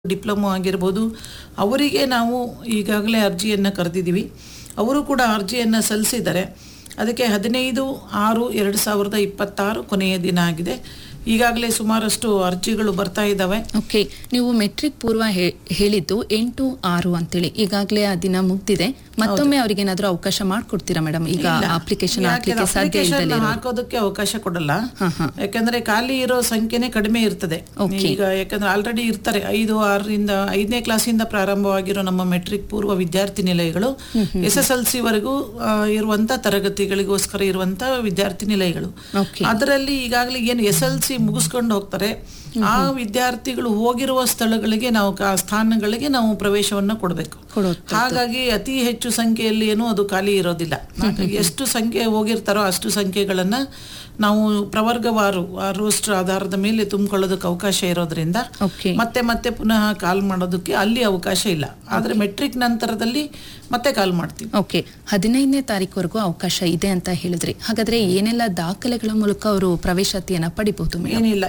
Diploma ಆಗಿರ್ಬೋದು ಅವರಿಗೆ ನಾವು ಈಗಾಗಲೇ ಅರ್ಜಿಯನ್ನು ಕರೆದಿದ್ದೀವಿ ಅವರು ಕೂಡ ಅರ್ಜಿಯನ್ನು ಸಲ್ಲಿಸಿದ್ದಾರೆ ಅದಕ್ಕೆ ಹದಿನೈದು ಆರು ಎರಡು ಸಾವಿರದ ಇಪ್ಪತ್ತಾರು ಕೊನೆಯ ದಿನ ಆಗಿದೆ ಈಗಾಗಲೇ ಸುಮಾರಷ್ಟು ಅರ್ಜಿಗಳು ಬರ್ತಾ ಇದ್ದಾವೆ ಓಕೆ ನೀವು ಮೆಟ್ರಿಕ್ ಪೂರ್ವ ಹೇ- ಹೇಳಿದ್ದು ಎಂಟು ಆರು ಅಂತೇಳಿ ಈಗಾಗಲೇ ಆ ದಿನ ಮುಗ್ದಿದೆ ಮತ್ತೊಮ್ಮೆ ಅವ್ರಿಗೆ ಏನಾದ್ರೂ ಅವಕಾಶ ಮಾಡ್ಕೊಡ್ತೀರಾ ಮೇಡಮ್ ಈಗ ಅಪ್ಲಿಕೇಶನ್ ಹಾಕ್ಲಿಕ್ಕೆ ಸಾಧ್ಯ application ಇಲ್ದಲೇ ಇರೋರು. ಹಾಕೋದಕ್ಕೆ ಅವಕಾಶ ಕೊಡಲ್ಲ ಹಾ, ಹಾ. ಯಾಕಂದ್ರೆ ಖಾಲಿ ಇರೋ ಸಂಖ್ಯೆನೇ ಕಡಿಮೆ ಇರ್ತದೆ Okay. ಈಗ ಯಾಕಂದ್ರೆ ಆಲ್ರೆಡಿ ಇರ್ತಾರೆ ಐದು ಆರರಿಂದ ಐದನೇ ಕ್ಲಾಸಿಂದ ಪ್ರಾರಂಭವಾಗಿರೋ ನಮ್ಮ ಮೆಟ್ರಿಕ್ ಪೂರ್ವ ವಿದ್ಯಾರ್ಥಿ ನಿಲಯಗಳು ಎಸ್ ಎಸ್ ಎಲ್ ಸಿ ವರೆಗೂ ಆ, ಇರುವಂತ ತರಗತಿಗಳಿಗೋಸ್ಕರ ಇರುವಂತ ವಿದ್ಯಾರ್ಥಿ ನಿಲಯಗಳು Okay. ಅದರಲ್ಲಿ ಈಗಾಗಲೇ ಏನು ಎಸ್ ಎಲ್ ಸಿ ಮುಗಿಸ್ಕೊಂಡು ಹೋಗ್ತಾರೆ ಆ ವಿದ್ಯಾರ್ಥಿಗಳು ಹೋಗಿರುವ ಸ್ಥಳಗಳಿಗೆ ನಾವು ಕಾ- ಸ್ಥಾನಗಳಿಗೆ ನಾವು ಪ್ರವೇಶವನ್ನ ಕೊಡಬೇಕು ಕೊಡುತ್ತೆ. ಹಾಗಾಗಿ ಅತಿ ಹೆಚ್ಚು ಸಂಖ್ಯೆಯಲ್ಲಿ ಏನು ಅದು ಖಾಲಿ ಇರೋದಿಲ್ಲ ಹಾಗಾಗಿ ಎಷ್ಟು ಸಂಖ್ಯೆ ಹೋಗಿರ್ತಾರೋ ಅಷ್ಟು ಸಂಖ್ಯೆಗಳನ್ನ ನಾವು ಪ್ರವರ್ಗವಾರು ಆ ರೋಸ್ಟರ್ ಆಧಾರದ ಮೇಲೆ ತುಂಬಿಕೊಳ್ಳೋದಕ್ಕೆ ಅವಕಾಶ ಇರೋದ್ರಿಂದ ಓಕೆ ಮತ್ತೆ ಮತ್ತೆ ಪುನಃ ಕಾಲ್ ಮಾಡೋದಕ್ಕೆ ಅಲ್ಲಿ ಅವಕಾಶ ಇಲ್ಲ ಆದ್ರೆ ಮೆಟ್ರಿಕ್ ನಂತರದಲ್ಲಿ ಮತ್ತೆ ಕಾಲ್ ಮಾಡ್ತೀವಿ ಓಕೆ ಹದಿನೈದನೇ ತಾರೀಕುವರೆಗೂ ಅವಕಾಶ ಇದೆ ಅಂತ ಹೇಳಿದ್ರಿ ಹಾಗಾದ್ರೆ ಏನೆಲ್ಲ ದಾಖಲೆಗಳ ಮೂಲಕ ಅವರು ಪ್ರವೇಶಾತಿಯನ್ನ ಪಡಿಬಹುದು ಮೇಡಮ್ ಏನಿಲ್ಲ